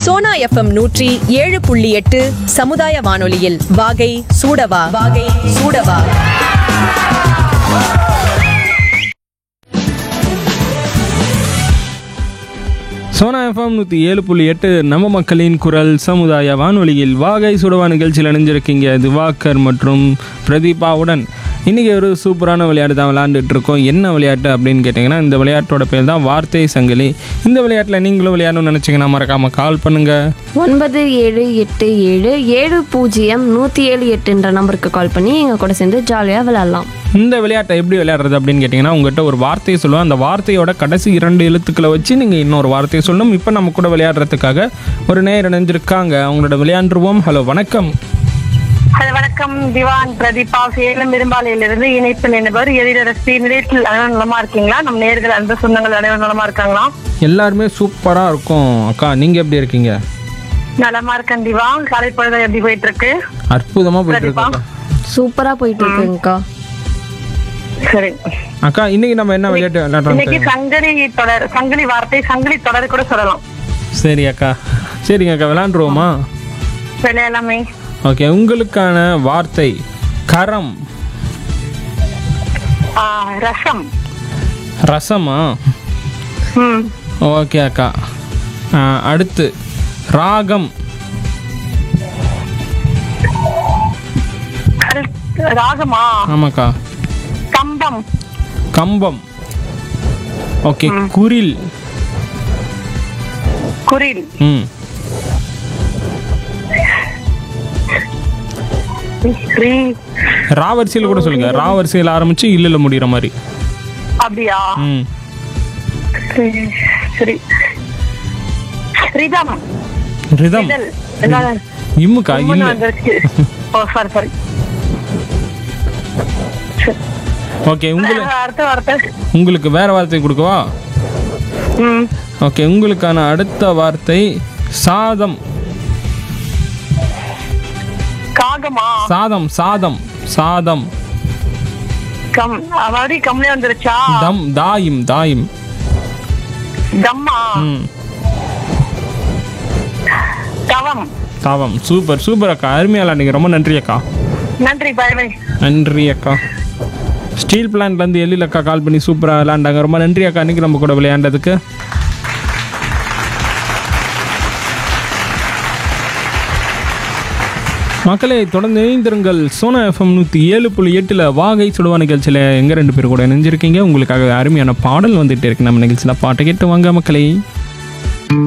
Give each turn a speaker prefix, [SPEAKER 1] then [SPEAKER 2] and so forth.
[SPEAKER 1] Sona FM நூற்றி ஏழு புள்ளி எட்டு சமுதாய வானொலியில் வாகை சூடவா வாகை சூடவா
[SPEAKER 2] சோனா எஃப்எம் நூற்றி ஏழு புள்ளி எட்டு நம்ம மக்களின் குரல் சமுதாய வானொலியில் வாகை சுடவா நிகழ்ச்சியில் இணைஞ்சிருக்கீங்க திவாகர் மற்றும் பிரதீபாவுடன் இன்றைக்கி ஒரு சூப்பரான விளையாட்டு தான் விளையாண்டுட்டு இருக்கோம் என்ன விளையாட்டு அப்படின்னு கேட்டிங்கன்னா இந்த விளையாட்டோட பேர் தான் வார்த்தை சங்கிலி இந்த விளையாட்டில் நீங்களும் விளையாடணும்னு நினச்சிங்கன்னா மறக்காமல் கால் பண்ணுங்கள்
[SPEAKER 3] ஒன்பது ஏழு எட்டு ஏழு ஏழு பூஜ்ஜியம் நூற்றி ஏழு எட்டுன்ற நம்பருக்கு கால் பண்ணி எங்கள் கூட சேர்ந்து ஜாலியாக விளையாடலாம்
[SPEAKER 2] இந்த விளையாட்டை எப்படி விளையாடுறது அப்படின்னு கேட்டிங்கன்னா உங்கள்கிட்ட ஒரு வார்த்தையை சொல்லுவோம் அந்த வார்த்தையோட கடைசி இரண்டு எழுத்துக்களை வச்சு நீங்கள் இன்னொரு வார்த்தையை சொல்லணும் இப்போ நம்ம கூட விளையாடுறதுக்காக ஒரு நேர் இணைஞ்சிருக்காங்க அவங்களோட விளையாண்டுருவோம் ஹலோ வணக்கம்
[SPEAKER 4] ஹலோ வணக்கம் திவான் பிரதீபா சேலம் பெரும்பாலையிலிருந்து இணைப்பு நினைவர் எதிரரசி நிலையத்தில் அனைவரும் நலமா இருக்கீங்களா நம் நேர்கள் அன்பு சொந்தங்கள் அனைவரும் நலமா இருக்காங்களா
[SPEAKER 2] எல்லாருமே சூப்பராக இருக்கும் அக்கா நீங்கள் எப்படி இருக்கீங்க
[SPEAKER 4] நலமா இருக்கேன் திவா காலை பொழுது எப்படி போயிட்டு இருக்கு
[SPEAKER 2] அற்புதமாக போயிட்டு
[SPEAKER 4] பிரதீபா
[SPEAKER 2] இருக்கோம்
[SPEAKER 3] சூப்பராக போயிட்டு இருக்குங்கக்கா
[SPEAKER 4] சரி
[SPEAKER 2] அக்கா இன்னைக்கு நம்ம என்ன விளையாட்டு விளையாடுறோம்
[SPEAKER 4] இன்னைக்கு சங்கிலி தொடர் சங்கிலி வார்த்தை சங்கிலி தொடர் கூட சொல்லலாம்
[SPEAKER 2] சரி அக்கா சரிங்க அக்கா விளையாண்டுருவோமா
[SPEAKER 4] விளையாடலாமே
[SPEAKER 2] ஓகே உங்களுக்கான வார்த்தை கரம்
[SPEAKER 4] ஆ, ரசம்
[SPEAKER 2] ரசமா
[SPEAKER 4] ம்
[SPEAKER 2] ஓகே அக்கா ஆ, அடுத்து ராகம்
[SPEAKER 4] அடுத்து ராகமா
[SPEAKER 2] ஆமாக்கா
[SPEAKER 4] கம்பம்
[SPEAKER 2] கம்பம் ஓகே குரில்
[SPEAKER 4] குரில்
[SPEAKER 2] ம்
[SPEAKER 4] ஸ்ரீ
[SPEAKER 2] ரா வரிசையில் கூட சொல்லுங்க ரா வரிசையில் ஆரம்பிச்சு இல்லைல்ல முடிகிற மாதிரி
[SPEAKER 4] அப்படியா
[SPEAKER 2] ம்
[SPEAKER 4] சரி, சரி ரிதம்
[SPEAKER 2] ரிதம்
[SPEAKER 4] இதழ் என்ன-
[SPEAKER 2] இம்முக்கா
[SPEAKER 4] ஒண்ணு
[SPEAKER 2] இல்லை
[SPEAKER 4] வந்துருச்சு ஓ சாரி சாரி
[SPEAKER 2] ஓகே உங்களுக்கு
[SPEAKER 4] அடுத்த வார்த்தை
[SPEAKER 2] உங்களுக்கு வேற வார்த்தை கொடுக்கவா
[SPEAKER 4] ம்
[SPEAKER 2] ஓகே உங்களுக்கான அடுத்த வார்த்தை சாதம்
[SPEAKER 4] காகமா
[SPEAKER 2] சாதம் சாதம் சாதம்
[SPEAKER 4] கம் மறுபடியும் கம்லே வந்துருச்சா
[SPEAKER 2] தம் தாயும் தாயும்
[SPEAKER 4] தம்மா
[SPEAKER 2] ம்
[SPEAKER 4] தவம்
[SPEAKER 2] தாவம் சூப்பர் சூப்பர் அக்கா அருமையா விளையாடுங்க ரொம்ப நன்றி அக்கா
[SPEAKER 4] நன்றி பாய் பாய்
[SPEAKER 2] நன்றி அக்கா ஸ்டீல் பிளான்ட்லேருந்து எழில் அக்கா கால் பண்ணி சூப்பராக விளையாண்டாங்க ரொம்ப நன்றி அக்கா இன்னைக்கு நம்ம கூட விளையாண்டதுக்கு மக்களை தொடர்ந்து இணைந்திருங்கள் சோனா எஃப்எம் நூற்றி ஏழு புள்ளி எட்டில் வாகை சுடுவா நிகழ்ச்சியில் எங்கள் ரெண்டு பேர் கூட இணைஞ்சிருக்கீங்க உங்களுக்காக அருமையான பாடல் வந்துட்டு இருக்கு நம்ம நிகழ்ச்சியில் பாட்டை கேட்டு வாங்க மக்களே